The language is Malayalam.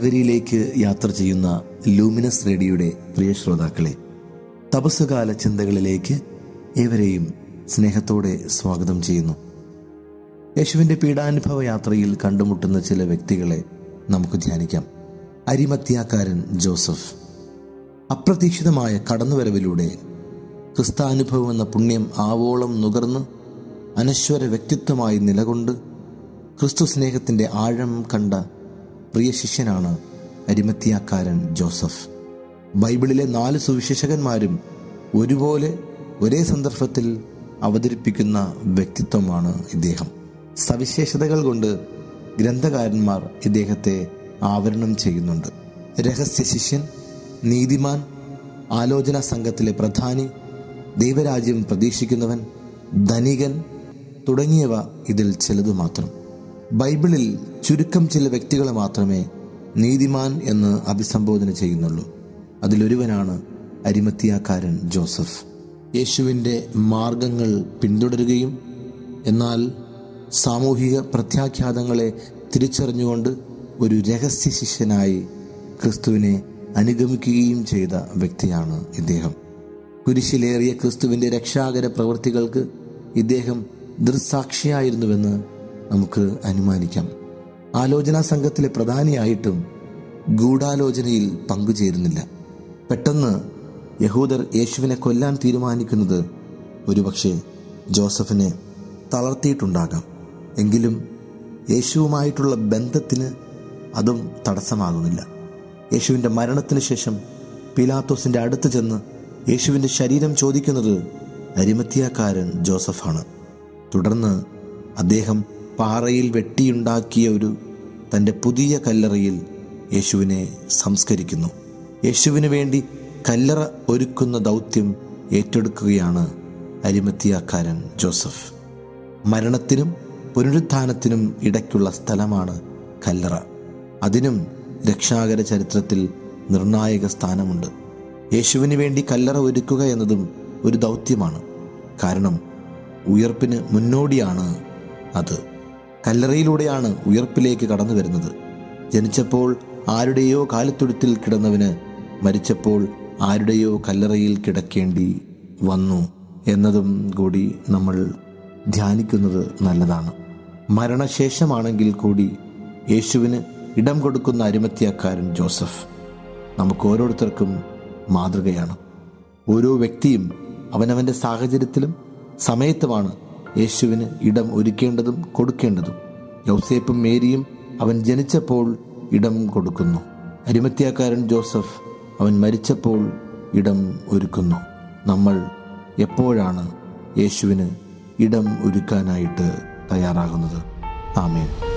കാൽവരിയിലേക്ക് യാത്ര ചെയ്യുന്ന ലൂമിനസ് റേഡിയോയുടെ പ്രിയ ശ്രോതാക്കളെ തപസ്സുകാല ചിന്തകളിലേക്ക് ഏവരെയും സ്നേഹത്തോടെ സ്വാഗതം ചെയ്യുന്നു യേശുവിൻ്റെ പീഡാനുഭവ യാത്രയിൽ കണ്ടുമുട്ടുന്ന ചില വ്യക്തികളെ നമുക്ക് ധ്യാനിക്കാം അരിമത്യാക്കാരൻ ജോസഫ് അപ്രതീക്ഷിതമായ കടന്നുവരവിലൂടെ ക്രിസ്താനുഭവം എന്ന പുണ്യം ആവോളം നുകർന്ന് അനശ്വര വ്യക്തിത്വമായി നിലകൊണ്ട് ക്രിസ്തു സ്നേഹത്തിൻ്റെ ആഴം കണ്ട പ്രിയ ശിഷ്യനാണ് അരിമത്തിയാക്കാരൻ ജോസഫ് ബൈബിളിലെ നാല് സുവിശേഷകന്മാരും ഒരുപോലെ ഒരേ സന്ദർഭത്തിൽ അവതരിപ്പിക്കുന്ന വ്യക്തിത്വമാണ് ഇദ്ദേഹം സവിശേഷതകൾ കൊണ്ട് ഗ്രന്ഥകാരന്മാർ ഇദ്ദേഹത്തെ ആവരണം ചെയ്യുന്നുണ്ട് രഹസ്യ ശിഷ്യൻ നീതിമാൻ ആലോചനാ സംഘത്തിലെ പ്രധാനി ദൈവരാജ്യം പ്രതീക്ഷിക്കുന്നവൻ ധനികൻ തുടങ്ങിയവ ഇതിൽ ചിലത് മാത്രം ബൈബിളിൽ ചുരുക്കം ചില വ്യക്തികളെ മാത്രമേ നീതിമാൻ എന്ന് അഭിസംബോധന ചെയ്യുന്നുള്ളൂ അതിലൊരുവനാണ് അരിമത്തിയാക്കാരൻ ജോസഫ് യേശുവിൻ്റെ മാർഗങ്ങൾ പിന്തുടരുകയും എന്നാൽ സാമൂഹിക പ്രത്യാഘാതങ്ങളെ തിരിച്ചറിഞ്ഞുകൊണ്ട് ഒരു രഹസ്യ ശിഷ്യനായി ക്രിസ്തുവിനെ അനുഗമിക്കുകയും ചെയ്ത വ്യക്തിയാണ് ഇദ്ദേഹം കുരിശിലേറിയ ക്രിസ്തുവിൻ്റെ രക്ഷാകര പ്രവൃത്തികൾക്ക് ഇദ്ദേഹം ദൃസാക്ഷിയായിരുന്നുവെന്ന് നമുക്ക് അനുമാനിക്കാം ആലോചനാ സംഘത്തിലെ പ്രധാനിയായിട്ടും ഗൂഢാലോചനയിൽ പങ്കുചേരുന്നില്ല പെട്ടെന്ന് യഹൂദർ യേശുവിനെ കൊല്ലാൻ തീരുമാനിക്കുന്നത് ഒരുപക്ഷെ ജോസഫിനെ തളർത്തിയിട്ടുണ്ടാകാം എങ്കിലും യേശുവുമായിട്ടുള്ള ബന്ധത്തിന് അതും തടസ്സമാകുന്നില്ല യേശുവിൻ്റെ മരണത്തിന് ശേഷം പിലാത്തോസിൻ്റെ അടുത്ത് ചെന്ന് യേശുവിൻ്റെ ശരീരം ചോദിക്കുന്നത് അരിമത്തിയാക്കാരൻ ജോസഫാണ് തുടർന്ന് അദ്ദേഹം പാറയിൽ വെട്ടിയുണ്ടാക്കിയ ഒരു തൻ്റെ പുതിയ കല്ലറയിൽ യേശുവിനെ സംസ്കരിക്കുന്നു യേശുവിന് വേണ്ടി കല്ലറ ഒരുക്കുന്ന ദൗത്യം ഏറ്റെടുക്കുകയാണ് അരിമത്തിയാക്കാരൻ ജോസഫ് മരണത്തിനും പുനരുത്ഥാനത്തിനും ഇടയ്ക്കുള്ള സ്ഥലമാണ് കല്ലറ അതിനും രക്ഷാകര ചരിത്രത്തിൽ നിർണായക സ്ഥാനമുണ്ട് യേശുവിന് വേണ്ടി കല്ലറ ഒരുക്കുക എന്നതും ഒരു ദൗത്യമാണ് കാരണം ഉയർപ്പിന് മുന്നോടിയാണ് അത് കല്ലറയിലൂടെയാണ് ഉയർപ്പിലേക്ക് കടന്നു വരുന്നത് ജനിച്ചപ്പോൾ ആരുടെയോ കാലത്തൊഴുത്തിൽ കിടന്നവന് മരിച്ചപ്പോൾ ആരുടെയോ കല്ലറയിൽ കിടക്കേണ്ടി വന്നു എന്നതും കൂടി നമ്മൾ ധ്യാനിക്കുന്നത് നല്ലതാണ് മരണശേഷമാണെങ്കിൽ കൂടി യേശുവിന് ഇടം കൊടുക്കുന്ന അരിമത്യാക്കാരൻ ജോസഫ് നമുക്ക് ഓരോരുത്തർക്കും മാതൃകയാണ് ഓരോ വ്യക്തിയും അവനവൻ്റെ സാഹചര്യത്തിലും സമയത്തുമാണ് യേശുവിന് ഇടം ഒരുക്കേണ്ടതും കൊടുക്കേണ്ടതും യൗസേപ്പും മേരിയും അവൻ ജനിച്ചപ്പോൾ ഇടം കൊടുക്കുന്നു അരിമത്യാക്കാരൻ ജോസഫ് അവൻ മരിച്ചപ്പോൾ ഇടം ഒരുക്കുന്നു നമ്മൾ എപ്പോഴാണ് യേശുവിന് ഇടം ഒരുക്കാനായിട്ട് തയ്യാറാകുന്നത് ആമേൻ